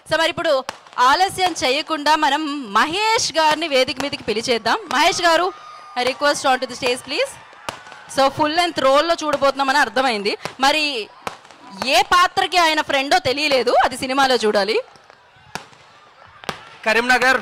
so మరి ఇప్పుడు ఆలస్యం చేయకుండా మనం మహేష్ గారిని వేదిక మీదకి పిలిచేద్దాం Mahesh garu I request on to the stage please so full length రోల్లో చూడబోతున్నామని అర్థమైంది మరి ఏ పాత్రకి ఆయన ఫ్రెండో తెలియలేదు అది సినిమాలో చూడాలి కరీంనగర్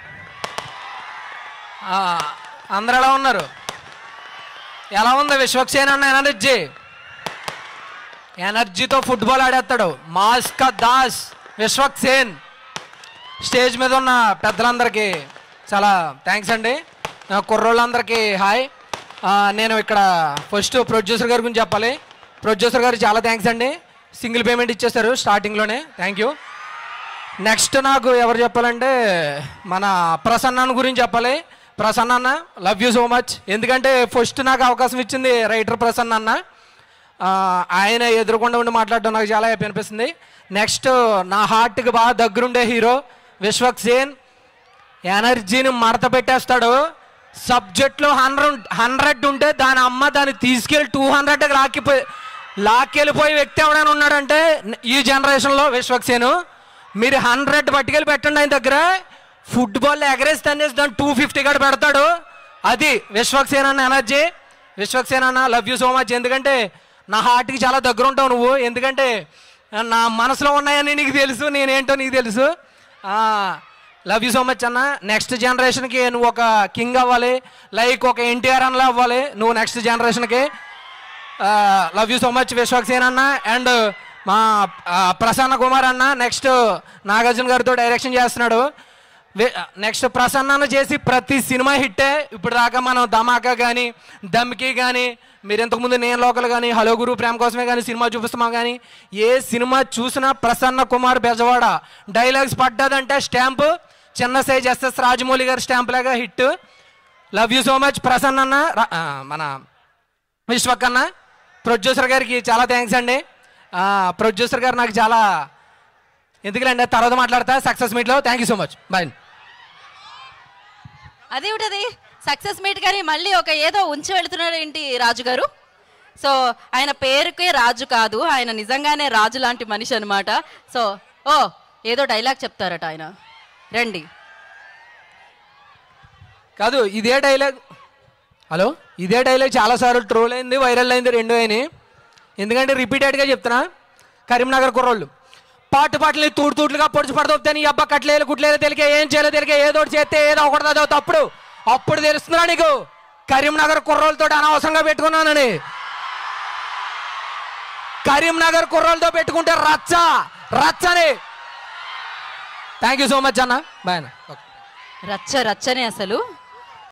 ఆ, అందరు ఎలా ఉన్నారు ఎలా ఉంది విశ్వక్సేన్ అన్న ఎనర్జీ ఎనర్జీతో ఫుట్బాల్ ఆడేస్తాడు మాస్కా దాస్ విశ్వక్సేన్ స్టేజ్ మీద ఉన్న పెద్దలందరికీ చాలా థ్యాంక్స్ అండి ఆ, కుర్రోళ్ళందరికీ హాయ్ ఆ, నేను ఇక్కడ ఫస్ట్ ప్రొడ్యూసర్ గారి గురించి చెప్పాలి ప్రొడ్యూసర్ గారు చాలా థ్యాంక్స్ అండి సింగిల్ పేమెంట్ ఇచ్చేస్తారు స్టార్టింగ్లోనే థ్యాంక్ యూ నెక్స్ట్ నాకు ఎవరు చెప్పాలంటే మన ప్రసన్న అన్న గురించి చెప్పాలి ప్రసన్న అన్న లవ్ యూ సో మచ్ ఎందుకంటే ఫస్ట్ నాకు అవకాశం ఇచ్చింది రైటర్ ప్రసన్న అన్న ఆ, ఆయన ఎదురుకుండా ఉండి మాట్లాడడం నాకు చాలా హ్యాపీ అనిపిస్తుంది నెక్స్ట్ నా హార్ట్కి బాగా దగ్గరుండే హీరో విశ్వక్ సేన్ ఎనర్జీని మడత పెట్టేస్తాడు సబ్జెక్ట్లో హండ్రెడ్ హండ్రెడ్ ఉంటే దాని అమ్మ దాన్ని తీసుకెళ్ళి టూ హండ్రెడ్కి లాక్కిపోయి లాక్కెళ్ళిపోయే వ్యక్తి ఎవడైనా ఉన్నాడంటే ఈ జనరేషన్లో విశ్వక్సేను మీరు హండ్రెడ్ పట్టుకెళ్ళి పెట్టండి ఆయన దగ్గర ఫుట్బాల్ ఎగరేసి తన్నేసి దాన్ని టూ ఫిఫ్టీ కూడా పెడతాడు అది విశ్వక్సేన్ అన్న ఎనర్జీ విశ్వక్సేన్ అన్న లవ్ యూ సో మచ్ ఎందుకంటే నా హార్ట్కి చాలా దగ్గర ఉంటావు నువ్వు ఎందుకంటే నా మనసులో ఉన్నాయని నీకు తెలుసు నేనేంటో నీకు తెలుసు లవ్ యూ సో మచ్ అన్న నెక్స్ట్ జనరేషన్కి నువ్వు ఒక కింగ్ అవ్వాలి లైక్ ఒక ఎన్టీఆర్ అన్నలా అవ్వాలి నువ్వు నెక్స్ట్ జనరేషన్కి love you so much Vishwaksen అన్న అండ్ మా ఆ, ప్రసన్న కుమార్ అన్న నెక్స్ట్ నాగార్జున గారితో డైరెక్షన్ చేస్తున్నాడు నెక్స్ట్ ప్రసన్న చేసి ప్రతి సినిమా హిట్టే ఇప్పుడు దాకా మనం ధమాకా కానీ దమ్కి కానీ మీరు ఇంతకుముందు నేను లోకల్ కానీ హలో గురు ప్రేమ కోసమే కానీ సినిమా చూపిస్తున్నాం కానీ ఏ సినిమా చూసినా ప్రసన్న కుమార్ బెజవాడ డైలాగ్స్ పడ్డదంటే స్టాంపు చిన్న సైజ్ ఎస్ఎస్ రాజమౌళి గారి స్టాంప్ లాగా hit love you so much Prasanna అన్న రా- ఆ, మన విశ్వక్ అన్న ప్రొడ్యూసర్ గారికి చాలా థ్యాంక్స్ అండి ఆ, ప్రొడ్యూసర్ గారు నాకు చాలా ఎందుకులేండి తర్వాత మాట్లాడతా సక్సెస్ మీట్లో thank you so much bye అదేమిటది సక్సెస్ మీట్ కానీ మళ్ళీ ఒక ఏదో ఉంచి వెళుతున్నాడు ఏంటి రాజు గారు సో ఆయన పేరుకే రాజు కాదు ఆయన నిజంగానే రాజు లాంటి మనిషి అనమాట సో ఓ ఏదో డైలాగ్ చెప్తారట ఆయన రండి కాదు ఇదే డైలాగ్ హలో ఇదే డైలాగ్ చాలాసార్లు ట్రోల్ అయింది వైరల్ అయింది రెండు అయినాయి ఎందుకంటే రిపీటెడ్గా చెప్తున్నా కరీంనగర్ కుర్రోళ్ళు పాటు పాటలు తూడు తూట్లుగా పొడిచి పడదొప్తే నీ అబ్బా కట్లేదు కుట్లేదు తెలికే ఏం చేయలేదు తెలికే ఏదో ఒకటి చేస్తే ఏదో ఒకటి అదో తప్పుడు అప్పుడు తెలుస్తుందా నీకు కరీంనగర్ కుర్రోళ్ళతో అనవసరంగా పెట్టుకున్నానని కరీంనగర్ కుర్రోళ్ళతో పెట్టుకుంటే రచ్చ రచ్చని థ్యాంక్ యూ సో మచ్ అన్న బాయ్ అన్న ఓకే రచ్చ రచ్చనే అసలు